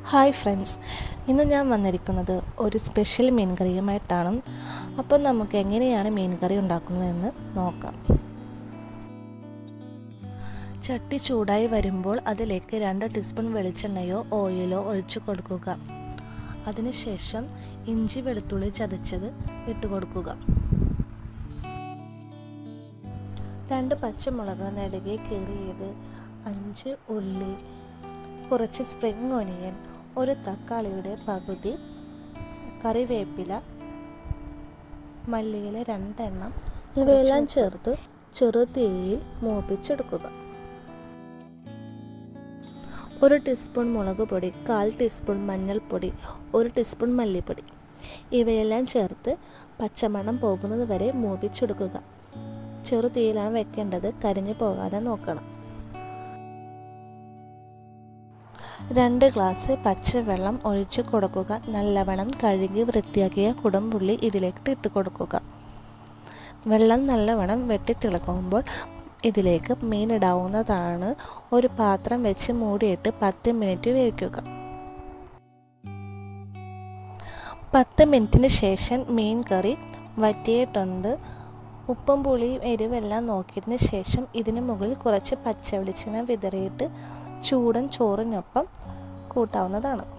hi friends ഇന്ന് ഞാൻ വന്നിരിക്കുന്നത് ഒരു സ്പെഷ്യൽ മീൻ കറിയുമായിട്ടാണ് അപ്പം നമുക്ക് എങ്ങനെയാണ് മീൻ കറി ഉണ്ടാക്കുന്നതെന്ന് നോക്കാം ചട്ടി ചൂടായി വരുമ്പോൾ അതിലേക്ക് രണ്ട് ടീസ്പൂൺ വെളിച്ചെണ്ണയോ ഓയിലോ ഒഴിച്ചു കൊടുക്കുക അതിനുശേഷം ഇഞ്ചി വെളുത്തുള്ളി ചതച്ചത് ഇട്ട് കൊടുക്കുക രണ്ട് പച്ചമുളക് നെടുകെ കീറിയത് അഞ്ച് ഉള്ളി കുറച്ച് സ്പ്രിങ് ഒനിയൻ ഒരു തക്കാളിയുടെ പകുതി കറിവേപ്പില മല്ലിയില രണ്ടെണ്ണം ഇവയെല്ലാം ചേർത്ത് ചെറുതീയിൽ മൂപ്പിച്ചെടുക്കുക ഒരു ടീസ്പൂൺ മുളക് പൊടി കാൽ ടീസ്പൂൺ മഞ്ഞൾപ്പൊടി ഒരു ടീസ്പൂൺ മല്ലിപ്പൊടി ഇവയെല്ലാം ചേർത്ത് പച്ചമണം പോകുന്നത് വരെ മൂപ്പിച്ചെടുക്കുക ചെറുതീയിലാണ് വെക്കേണ്ടത് കരിഞ്ഞു പോകാതെ നോക്കണം രണ്ട് ഗ്ലാസ് പച്ചവെള്ളം ഒഴിച്ചു കൊടുക്കുക നല്ലവണ്ണം കഴുകി വൃത്തിയാക്കിയ കുടംപുള്ളി ഇതിലേക്ക് ഇട്ട് കൊടുക്കുക വെള്ളം നല്ലവണ്ണം വെട്ടിത്തിളക്കുമ്പോൾ ഇതിലേക്ക് മീൻ ഇടാവുന്നതാണ് ഒരു പാത്രം വെച്ച് മൂടിയിട്ട് പത്ത് മിനിറ്റ് വേവിക്കുക പത്ത് മിനിറ്റിന് ശേഷം മീൻ കറി വറ്റിയിട്ടുണ്ട് ഉപ്പും പുളിയും എരിവെല്ലാം നോക്കിയതിന് ശേഷം ഇതിന് മുകളിൽ കുറച്ച് പച്ച വെളിച്ചെണ്ണ വിതറിയിട്ട് ചൂടൻ ചോറിനൊപ്പം കൂട്ടാവുന്നതാണ്